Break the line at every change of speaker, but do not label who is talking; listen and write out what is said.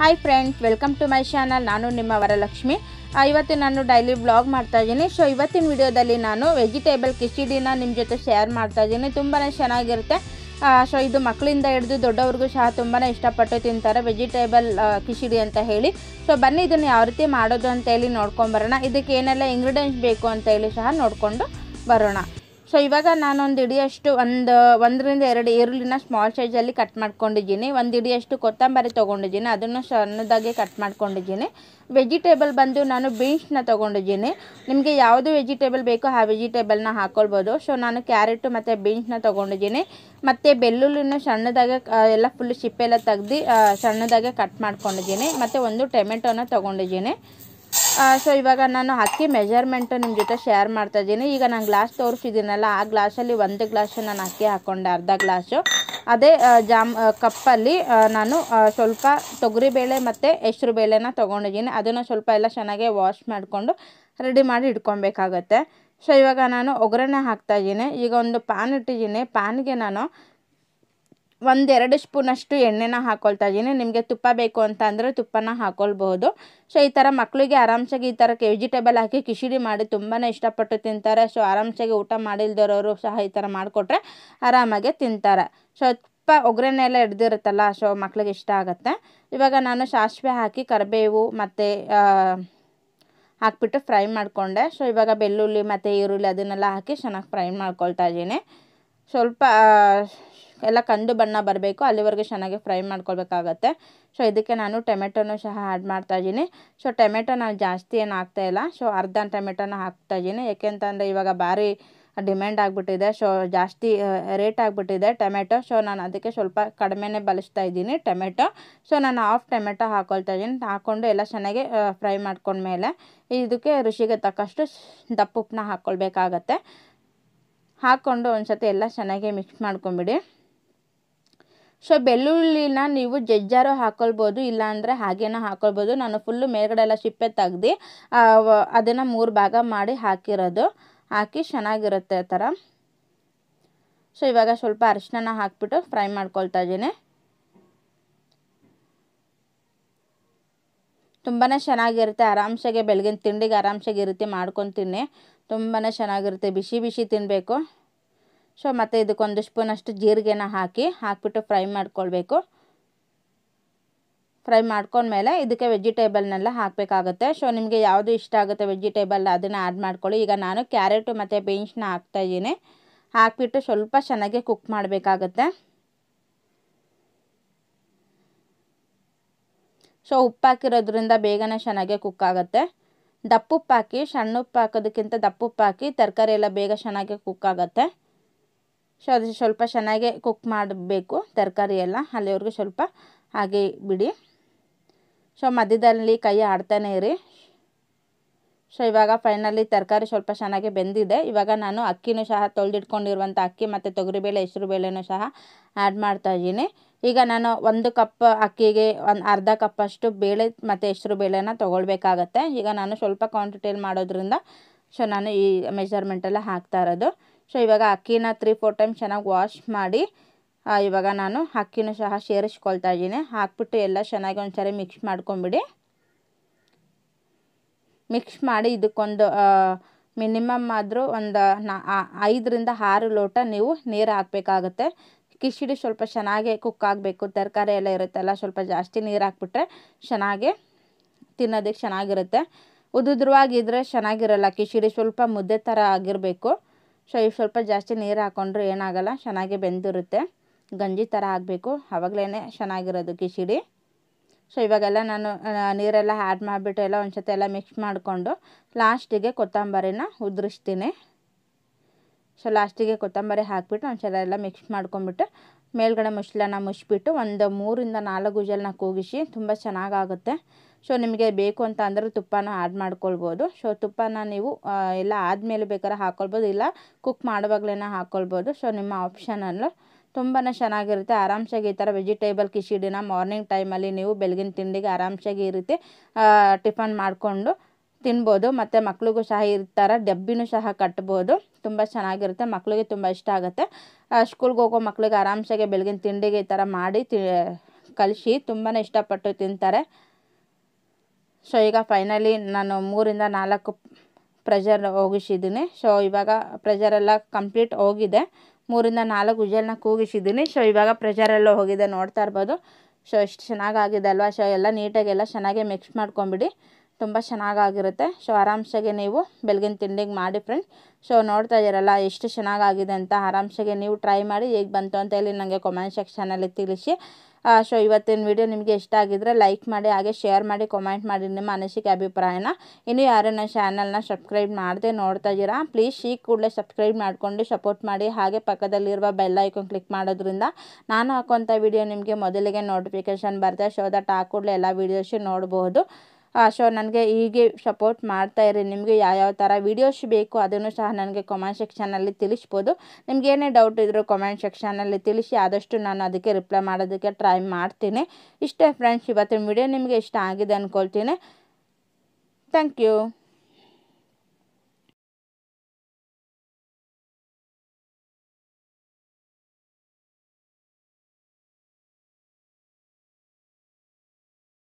hi friends welcome to my channel ನಾನು ನಿಮ್ಮ ವರಲಕ್ಷ್ಮಿ ಆ, ಇವತ್ತು ನಾನು ಡೈಲಿ ಬ್ಲಾಗ್ ಮಾಡ್ತಾ ಇದ್ದೀನಿ ಸೊ ಇವತ್ತಿನ ವಿಡಿಯೋದಲ್ಲಿ ನಾನು ವೆಜಿಟೇಬಲ್ ಕಿಚಿಡಿನ ನಿಮ್ಮ ಜೊತೆ ಶೇರ್ ಮಾಡ್ತಾ ಇದ್ದೀನಿ ತುಂಬಾ ಚೆನ್ನಾಗಿರುತ್ತೆ ಸೊ ಇದು ಮಕ್ಕಳಿಂದ ಹಿಡಿದು ದೊಡ್ಡವ್ರಿಗೂ ಸಹ ತುಂಬಾ ಇಷ್ಟಪಟ್ಟು ತಿಂತಾರೆ ವೆಜಿಟೇಬಲ್ ಕಿಚಿಡಿ ಅಂತ ಹೇಳಿ ಸೊ ಬನ್ನಿ ಇದನ್ನು ಯಾವ ರೀತಿ ಮಾಡೋದು ಅಂತ ಹೇಳಿ ನೋಡ್ಕೊಂಬರೋಣ ಇದಕ್ಕೆ ಏನೆಲ್ಲ ಇಂಗ್ರೀಡಿಯೆಂಟ್ಸ್ ಬೇಕು ಅಂತ ಹೇಳಿ ಸಹ ನೋಡಿಕೊಂಡು ಬರೋಣ ಸೊ ಇವಾಗ ನಾನೊಂದು ಇಡಿಯಷ್ಟು ಒಂದು ಒಂದರಿಂದ ಎರಡು ಈರುಳ್ಳಿನ ಸ್ಮಾಲ್ ಸೈಜಲ್ಲಿ ಕಟ್ ಮಾಡ್ಕೊಂಡಿದ್ದೀನಿ ಒಂದು ಇಡಿಯಷ್ಟು ಕೊತ್ತಂಬರಿ ತೊಗೊಂಡಿದ್ದೀನಿ ಅದನ್ನು ಸಣ್ಣದಾಗಿ ಕಟ್ ಮಾಡ್ಕೊಂಡಿದ್ದೀನಿ ವೆಜಿಟೇಬಲ್ ಬಂದು ನಾನು ಬೀನ್ಸ್ನ ತೊಗೊಂಡಿದ್ದೀನಿ ನಿಮಗೆ ಯಾವುದು ವೆಜಿಟೇಬಲ್ ಬೇಕೋ ಆ ವೆಜಿಟೇಬಲ್ನ ಹಾಕ್ಕೊಳ್ಬೋದು ಸೊ ನಾನು ಕ್ಯಾರೆಟು ಮತ್ತು ಬೀನ್ಸ್ನ ತೊಗೊಂಡಿದ್ದೀನಿ ಮತ್ತು ಬೆಳ್ಳುಳ್ಳಿನ ಸಣ್ಣದಾಗೆ ಆ, ಎಲ್ಲ ಫುಲ್ ಸಿಪ್ಪೆಲ್ಲ ತೆಗ್ದು ಸಣ್ಣದಾಗೆ ಕಟ್ ಮಾಡ್ಕೊಂಡಿದ್ದೀನಿ ಮತ್ತು ಒಂದು ಟೊಮೆಟೊನ ತೊಗೊಂಡಿದ್ದೀನಿ ಸೊ ಇವಾಗ ನಾನು ಅಕ್ಕಿ ಮೆಜರ್ಮೆಂಟು ನಿಮ್ಮ ಜೊತೆ ಶೇರ್ ಮಾಡ್ತಾ ಇದ್ದೀನಿ ಈಗ ನಾನು ಗ್ಲಾಸ್ ತೋರಿಸಿದ್ದೀನಲ್ಲ ಆ ಗ್ಲಾಸಲ್ಲಿ ಒಂದು ಗ್ಲಾಸು ನಾನು ಅಕ್ಕಿ ಹಾಕ್ಕೊಂಡೆ ಅರ್ಧ ಗ್ಲಾಸು ಅದೇ ಆ, ಜಾಮ್ ಆ, ಕಪ್ಪಲ್ಲಿ ಆ, ನಾನು ಆ, ಸ್ವಲ್ಪ ತೊಗರಿಬೇಳೆ ಮತ್ತು ಹೆಸ್ರು ಬೇಳೆನ ತೊಗೊಂಡಿದ್ದೀನಿ ಅದನ್ನು ಸ್ವಲ್ಪ ಎಲ್ಲ ಚೆನ್ನಾಗಿ ವಾಶ್ ಮಾಡಿಕೊಂಡು ರೆಡಿ ಮಾಡಿ ಇಟ್ಕೊಬೇಕಾಗತ್ತೆ ಸೊ ಇವಾಗ ನಾನು ಒಗ್ಗರಣೆ ಹಾಕ್ತಾಯಿದ್ದೀನಿ ಈಗ ಒಂದು ಪ್ಯಾನ್ ಇಟ್ಟಿದ್ದೀನಿ ಪ್ಯಾನ್ಗೆ ನಾನು ಒಂದೆರಡು ಸ್ಪೂನಷ್ಟು ಎಣ್ಣೆನ ಹಾಕ್ಕೊಳ್ತಾ ಇದ್ದೀನಿ ನಿಮಗೆ ತುಪ್ಪ ಬೇಕು ಅಂತ ಅಂದರೆ ತುಪ್ಪನ ಹಾಕ್ಕೊಳ್ಬಹುದು ಸೊ ಈ ಥರ ಮಕ್ಕಳಿಗೆ ಆರಾಮ್ಸಾಗಿ ಈ ಥರ ವೆಜಿಟೇಬಲ್ ಹಾಕಿ ಕಿಚಡಿ ಮಾಡಿ ತುಂಬಾ ಇಷ್ಟಪಟ್ಟು ತಿಂತಾರೆ ಸೊ ಆರಾಮ್ಸಾಗಿ ಊಟ ಮಾಡಿಲ್ದಿರೋರು ಸಹ ಈ ಥರ ಮಾಡಿಕೊಟ್ರೆ ಆರಾಮಾಗಿ ತಿಂತಾರೆ ಸೊ ತುಪ್ಪ ಒಗ್ಗರಣೆ ಎಲ್ಲ ಹಿಡ್ದಿರುತ್ತಲ್ಲ ಸೊ ಮಕ್ಳಿಗೆ ಇಷ್ಟ ಆಗುತ್ತೆ ಇವಾಗ ನಾನು ಸಾಸಿವೆ ಹಾಕಿ ಕರಿಬೇವು ಮತ್ತು ಹಾಕ್ಬಿಟ್ಟು ಫ್ರೈ ಮಾಡಿಕೊಂಡೆ ಸೊ ಇವಾಗ ಬೆಳ್ಳುಳ್ಳಿ ಮತ್ತು ಈರುಳ್ಳಿ ಅದನ್ನೆಲ್ಲ ಹಾಕಿ ಚೆನ್ನಾಗಿ ಫ್ರೈ ಮಾಡ್ಕೊಳ್ತಾ ಇದ್ದೀನಿ ಸ್ವಲ್ಪ ಆ, ಎಲ್ಲ ಕಂದು ಬಣ್ಣ ಬರಬೇಕು ಅಲ್ಲಿವರೆಗೂ ಚೆನ್ನಾಗಿ ಫ್ರೈ ಮಾಡ್ಕೊಳ್ಬೇಕಾಗತ್ತೆ ಸೊ ಇದಕ್ಕೆ ನಾನು ಟೊಮೆಟೊನೂ ಸಹ ಆ್ಯಡ್ ಮಾಡ್ತಾ ಇದ್ದೀನಿ ಸೊ ಟೊಮೆಟೊ ನಾನು ಜಾಸ್ತಿ ಏನು ಹಾಕ್ತಾ ಇಲ್ಲ ಸೊ ಅರ್ಧ ಟೊಮೆಟೊನ ಹಾಕ್ತಾ ಇದ್ದೀನಿ ಯಾಕೆಂತಂದರೆ ಇವಾಗ ಭಾರಿ ಡಿಮ್ಯಾಂಡ್ ಆಗಿಬಿಟ್ಟಿದೆ ಸೊ ಜಾಸ್ತಿ ರೇಟ್ ಆಗಿಬಿಟ್ಟಿದೆ ಟೊಮೆಟೊ ಸೊ ನಾನು ಅದಕ್ಕೆ ಸ್ವಲ್ಪ ಕಡಿಮೆನೇ ಬಳಸ್ತಾ ಇದ್ದೀನಿ ಟೊಮೆಟೊ ಸೊ ನಾನು ಹಾಫ್ ಟೊಮೆಟೊ ಹಾಕ್ಕೊಳ್ತಾ ಇದ್ದೀನಿ ಹಾಕ್ಕೊಂಡು ಎಲ್ಲ ಚೆನ್ನಾಗಿ ಫ್ರೈ ಮಾಡ್ಕೊಂಡ್ಮೇಲೆ ಇದಕ್ಕೆ ರುಚಿಗೆ ತಕ್ಕಷ್ಟು ದಪ್ಪ ಉಪ್ಪನ್ನ ಹಾಕ್ಕೊಳ್ಬೇಕಾಗತ್ತೆ ಹಾಕ್ಕೊಂಡು ಒಂದು ಸತಿ ಎಲ್ಲ ಚೆನ್ನಾಗಿ ಮಿಕ್ಸ್ ಮಾಡ್ಕೊಂಬಿಡಿ ಸೊ ಬೆಳ್ಳುಳ್ಳಿನ ನೀವು ಜಜ್ಜಾರು ಹಾಕ್ಕೊಳ್ಬೋದು ಇಲ್ಲಾಂದರೆ ಹಾಗೇನ ಹಾಕ್ಕೊಳ್ಬೋದು ನಾನು ಫುಲ್ಲು ಮೇಲ್ಗಡೆ ಎಲ್ಲ ಸಿಪ್ಪೆ ತೆಗ್ದು ಅದನ್ನು ಮೂರು ಭಾಗ ಮಾಡಿ ಹಾಕಿರೋದು ಹಾಕಿ ಚೆನ್ನಾಗಿರುತ್ತೆ ಆ ಥರ ಸೊ ಇವಾಗ ಸ್ವಲ್ಪ ಅರಿಶಿನ ಹಾಕ್ಬಿಟ್ಟು ಫ್ರೈ ಮಾಡ್ಕೊಳ್ತಾ ಇದ್ದೀನಿ ತುಂಬಾ ಚೆನ್ನಾಗಿರುತ್ತೆ ಆರಾಮ್ಸಾಗೆ ಬೆಳಗಿನ ತಿಂಡಿಗೆ ಆರಾಮ್ಸಾಗಿ ಈ ರೀತಿ ಮಾಡ್ಕೊತೀನಿ ತುಂಬಾ ಚೆನ್ನಾಗಿರುತ್ತೆ ಬಿಸಿ ಬಿಸಿ ತಿನ್ನಬೇಕು ಸೊ ಮತ್ತು ಇದಕ್ಕೊಂದು ಸ್ಪೂನಷ್ಟು ಜೀರಿಗೆನ ಹಾಕಿ ಹಾಕ್ಬಿಟ್ಟು ಫ್ರೈ ಮಾಡ್ಕೊಳ್ಬೇಕು ಫ್ರೈ ಮಾಡ್ಕೊಂಡ್ಮೇಲೆ ಇದಕ್ಕೆ ವೆಜಿಟೇಬಲ್ನೆಲ್ಲ ಹಾಕಬೇಕಾಗುತ್ತೆ ಸೊ ನಿಮಗೆ ಯಾವುದು ಇಷ್ಟ ಆಗುತ್ತೆ ವೆಜಿಟೇಬಲ್ ಅದನ್ನು ಆ್ಯಡ್ ಮಾಡ್ಕೊಳ್ಳಿ ಈಗ ನಾನು ಕ್ಯಾರೆಟು ಮತ್ತು ಬೀನ್ಸ್ನ ಹಾಕ್ತಾಯಿದ್ದೀನಿ ಹಾಕ್ಬಿಟ್ಟು ಸ್ವಲ್ಪ ಚೆನ್ನಾಗಿ ಕುಕ್ ಮಾಡಬೇಕಾಗತ್ತೆ ಸೊ ಉಪ್ಪು ಹಾಕಿರೋದ್ರಿಂದ ಬೇಗನೆ ಚೆನ್ನಾಗೆ ಕುಕ್ ಆಗುತ್ತೆ ದಪ್ಪ ಉಪ್ಪು ಹಾಕಿ ಸಣ್ಣ ಉಪ್ಪು ಹಾಕೋದಕ್ಕಿಂತ ದಪ್ಪ ಉಪ್ಪು ಹಾಕಿ ತರಕಾರಿ ಎಲ್ಲ ಬೇಗ ಚೆನ್ನಾಗಿ ಕುಕ್ ಆಗುತ್ತೆ ಸೊ ಅದು ಸ್ವಲ್ಪ ಚೆನ್ನಾಗಿ ಕುಕ್ ಮಾಡಬೇಕು ತರಕಾರಿ ಎಲ್ಲ ಅಲ್ಲಿವರೆಗೂ ಸ್ವಲ್ಪ ಹಾಗೆ ಬಿಡಿ ಸೊ ಮಧ್ಯದಲ್ಲಿ ಕೈ ಆಡ್ತಾನೆ ಇರಿ ಸೊ ಇವಾಗ ಫೈನಲಿ ತರಕಾರಿ ಸ್ವಲ್ಪ ಚೆನ್ನಾಗಿ ಬೆಂದಿದೆ ಇವಾಗ ನಾನು ಅಕ್ಕಿನೂ ಸಹ ತೊಳೆದಿಟ್ಕೊಂಡಿರುವಂಥ ಅಕ್ಕಿ ಮತ್ತು ತೊಗರಿಬೇಳೆ ಹೆಸರುಬೇಳೆನೂ ಸಹ ಆ್ಯಡ್ ಮಾಡ್ತಾ ಇದ್ದೀನಿ ಈಗ ನಾನು ಒಂದು ಕಪ್ ಅಕ್ಕಿಗೆ ಒಂದು ಅರ್ಧ ಕಪ್ಪಷ್ಟು ಬೇಳೆ ಮತ್ತು ಹೆಸರು ಬೇಳೆನ ತೊಗೊಳ್ಬೇಕಾಗತ್ತೆ ಈಗ ನಾನು ಸ್ವಲ್ಪ ಕ್ವಾಂಟಿಟಿಯಲ್ಲಿ ಮಾಡೋದ್ರಿಂದ ಸೊ ನಾನು ಈ ಮೆಜರ್ಮೆಂಟೆಲ್ಲ ಹಾಕ್ತಾ ಇರೋದು ಸೊ ಇವಾಗ ಅಕ್ಕಿನ ತ್ರೀ ಫೋರ್ ಟೈಮ್ ಚೆನ್ನಾಗಿ ವಾಶ್ ಮಾಡಿ ಆ, ಇವಾಗ ನಾನು ಅಕ್ಕಿನೂ ಸಹ ಸೇರಿಸ್ಕೊಳ್ತಾ ಇದ್ದೀನಿ ಹಾಕ್ಬಿಟ್ಟು ಎಲ್ಲ ಚೆನ್ನಾಗಿ ಒಂದ್ಸರಿ ಮಿಕ್ಸ್ ಮಾಡ್ಕೊಂಬಿಡಿ ಮಿಕ್ಸ್ ಮಾಡಿ ಇದಕ್ಕೊಂದು ಮಿನಿಮಮ್ ಆದರೂ ಒಂದು ನಾ ಆ- ಐದರಿಂದ ಆರು ಲೋಟ ನೀವು ನೀರು ಹಾಕಬೇಕಾಗತ್ತೆ ಕಿಚಡಿ ಸ್ವಲ್ಪ ಚೆನ್ನಾಗಿ ಕುಕ್ ಆಗಬೇಕು ತರಕಾರಿ ಎಲ್ಲ ಇರುತ್ತಲ್ಲ ಸ್ವಲ್ಪ ಜಾಸ್ತಿ ನೀರು ಹಾಕ್ಬಿಟ್ರೆ ಚೆನ್ನಾಗಿ ತಿನ್ನೋದಕ್ಕೆ ಚೆನ್ನಾಗಿರುತ್ತೆ ಉದುದ್ರವಾಗಿದ್ದರೆ ಚೆನ್ನಾಗಿರಲ್ಲ ಕಿಚಡಿ ಸ್ವಲ್ಪ ಮುದ್ದೆ ಥರ ಆಗಿರಬೇಕು ಸೊ ಈಗ ಸ್ವಲ್ಪ ಜಾಸ್ತಿ ನೀರು ಹಾಕ್ಕೊಂಡ್ರೆ ಏನಾಗಲ್ಲ ಚೆನ್ನಾಗಿ ಬೆಂದಿರುತ್ತೆ ಗಂಜಿ ಥರ ಆಗಬೇಕು ಆವಾಗಲೇ ಚೆನ್ನಾಗಿರೋದು ಕಿಚಡಿ ಸೊ ಇವಾಗೆಲ್ಲ ನಾನು ಆ, ನೀರೆಲ್ಲ ಆ್ಯಡ್ ಮಾಡಿಬಿಟ್ಟು ಎಲ್ಲ ಒಂದು ಸತಿ ಎಲ್ಲ ಮಿಕ್ಸ್ ಮಾಡಿಕೊಂಡು ಲಾಸ್ಟಿಗೆ ಕೊತ್ತಂಬರಿನ ಉದುರಿಸ್ತೀನಿ ಸೊ ಲಾಸ್ಟಿಗೆ ಕೊತ್ತಂಬರಿ ಹಾಕಿಬಿಟ್ಟು ಒಂದ್ಸಲ ಎಲ್ಲ ಮಿಕ್ಸ್ ಮಾಡ್ಕೊಂಬಿಟ್ಟು ಮೇಲ್ಗಡೆ ಮುಚ್ಚಳನ ಮುಚ್ಚಿಬಿಟ್ಟು ಒಂದು ಮೂರಿಂದ ನಾಲ್ಕು ವಿಜಲ್ನ ಕೂಗಿಸಿ ತುಂಬ ಚೆನ್ನಾಗಾಗುತ್ತೆ ಸೊ ನಿಮಗೆ ಬೇಕು ಅಂತ ಅಂದರೆ ತುಪ್ಪನ ಆ್ಯಡ್ ಮಾಡ್ಕೊಳ್ಬೋದು ಸೊ ತುಪ್ಪನ ನೀವು ಆ, ಎಲ್ಲ ಆದಮೇಲೆ ಬೇಕಾದ್ರೆ ಹಾಕ್ಕೊಳ್ಬೋದು ಇಲ್ಲ ಕುಕ್ ಮಾಡುವಾಗಲೇ ಹಾಕ್ಕೊಳ್ಬೋದು ಸೊ ನಿಮ್ಮ ಆಪ್ಷನಲ್ಲು ತುಂಬಾ ಚೆನ್ನಾಗಿರುತ್ತೆ ಆರಾಮ್ಸಾಗಿ ಈ ಥರ ವೆಜಿಟೇಬಲ್ ಕಿಚಿಡಿನ ಮಾರ್ನಿಂಗ್ ಟೈಮಲ್ಲಿ ನೀವು ಬೆಳಗಿನ ತಿಂಡಿಗೆ ಆರಾಮ್ಸಾಗಿ ಈ ರೀತಿ ಟಿಫನ್ ಮಾಡಿಕೊಂಡು ತಿನ್ಬೋದು ಮತ್ತು ಮಕ್ಳಿಗೂ ಸಹ ಈ ಥರ ಡಬ್ಬಿನೂ ಸಹ ಕಟ್ಬೋದು ತುಂಬ ಚೆನ್ನಾಗಿರುತ್ತೆ ಮಕ್ಳಿಗೆ ತುಂಬ ಇಷ್ಟ ಆಗುತ್ತೆ ಸ್ಕೂಲ್ಗೆ ಹೋಗೋ ಮಕ್ಳಿಗೆ ಆರಾಮ್ಸಾಗಿ ಬೆಳಗಿನ ತಿಂಡಿಗೆ ಈ ಥರ ಮಾಡಿ ತಿ ಕಲಿಸಿ ತುಂಬಾ ಇಷ್ಟಪಟ್ಟು ತಿಂತಾರೆ ಸೊ ಈಗ ಫೈನಲಿ ನಾನು ಮೂರಿಂದ ನಾಲ್ಕು ಪ್ರೆಷರ್ ಹೋಗಿಸಿದ್ದೀನಿ ಸೊ ಇವಾಗ ಪ್ರೆಷರೆಲ್ಲ ಕಂಪ್ಲೀಟ್ ಹೋಗಿದೆ ಮೂರಿಂದ ನಾಲ್ಕು ವಿಜಲ್ನ ಕೂಗಿಸಿದ್ದೀನಿ ಸೊ ಇವಾಗ ಪ್ರೆಷರೆಲ್ಲ ಹೋಗಿದೆ ನೋಡ್ತಾ ಇರ್ಬೋದು ಸೊ ಎಷ್ಟು ಚೆನ್ನಾಗಾಗಿದೆ ಅಲ್ವಾ ಸೊ ಎಲ್ಲ ನೀಟಾಗಿ ಎಲ್ಲ ಚೆನ್ನಾಗಿ ಮಿಕ್ಸ್ ಮಾಡ್ಕೊಂಬಿಡಿ ತುಂಬ ಚೆನ್ನಾಗಾಗಿರುತ್ತೆ ಸೊ ಆರಾಮ್ಸಾಗೆ ನೀವು ಬೆಳಗಿನ ತಿಂಡಿಗೆ ಮಾಡಿ ಫ್ರೆಂಡ್ಸ್ ಸೊ ನೋಡ್ತಾ ಇದ್ದೀರಲ್ಲ ಎಷ್ಟು ಚೆನ್ನಾಗಾಗಿದೆ ಅಂತ ಆರಾಮ್ಸಾಗೆ ನೀವು ಟ್ರೈ ಮಾಡಿ ಹೇಗೆ ಬಂತು ಅಂತ ಹೇಳಿ ನನಗೆ ಕಾಮೆಂಟ್ ಸೆಕ್ಷನಲ್ಲಿ ತಿಳಿಸಿ ಸೊ ಇವತ್ತಿನ ವಿಡಿಯೋ ನಿಮಗೆ ಇಷ್ಟ ಆಗಿದ್ರೆ ಲೈಕ್ ಮಾಡಿ ಹಾಗೆ ಶೇರ್ ಮಾಡಿ ಕಾಮೆಂಟ್ ಮಾಡಿ ನಿಮ್ಮ ಅನಿಸಿಕೆ ಅಭಿಪ್ರಾಯನ ಇನ್ನೂ ಯಾರು ನನ್ನ ಚಾನಲ್ನ ಸಬ್ಸ್ಕ್ರೈಬ್ ಮಾಡದೆ ನೋಡ್ತಾ ಇದ್ದೀರಾ ಪ್ಲೀಸ್ ಈ ಕೂಡಲೇ ಸಬ್ಸ್ಕ್ರೈಬ್ ಮಾಡಿಕೊಂಡು ಸಪೋರ್ಟ್ ಮಾಡಿ ಹಾಗೆ ಪಕ್ಕದಲ್ಲಿರುವ ಬೆಲ್ ಐಕಾನ್ ಕ್ಲಿಕ್ ಮಾಡೋದ್ರಿಂದ ನಾನು ಹಾಕುವಂಥ ವಿಡಿಯೋ ನಿಮಗೆ ಮೊದಲಿಗೆ ನೋಟಿಫಿಕೇಷನ್ ಬರುತ್ತೆ ಸೊ ದಟ್ ಆ ಕೂಡಲೇ ಎಲ್ಲ ವೀಡಿಯೋಸು ನೋಡ್ಬೋದು ಸೊ ನನಗೆ ಹೀಗೆ ಸಪೋರ್ಟ್ ಮಾಡ್ತಾ ಇರಿ ನಿಮಗೆ ಯಾವ್ಯಾವ ಥರ ವೀಡಿಯೋಸ್ ಬೇಕು ಅದನ್ನು ಸಹ ನನಗೆ ಕಾಮೆಂಟ್ ಸೆಕ್ಷನಲ್ಲಿ ತಿಳಿಸ್ಬೋದು ನಿಮ್ಗೆ ಏನೇ ಡೌಟ್ ಇದ್ದರೂ ಕಾಮೆಂಟ್ ಸೆಕ್ಷನಲ್ಲಿ ತಿಳಿಸಿ ಆದಷ್ಟು ನಾನು ಅದಕ್ಕೆ ರಿಪ್ಲೈ ಮಾಡೋದಕ್ಕೆ ಟ್ರೈ ಮಾಡ್ತೀನಿ ಇಷ್ಟೇ ಫ್ರೆಂಡ್ಸ್ ಇವತ್ತಿನ ವಿಡಿಯೋ ನಿಮಗೆ ಇಷ್ಟ ಆಗಿದೆ ಅಂದ್ಕೊಳ್ತೀನಿ ಥ್ಯಾಂಕ್ ಯು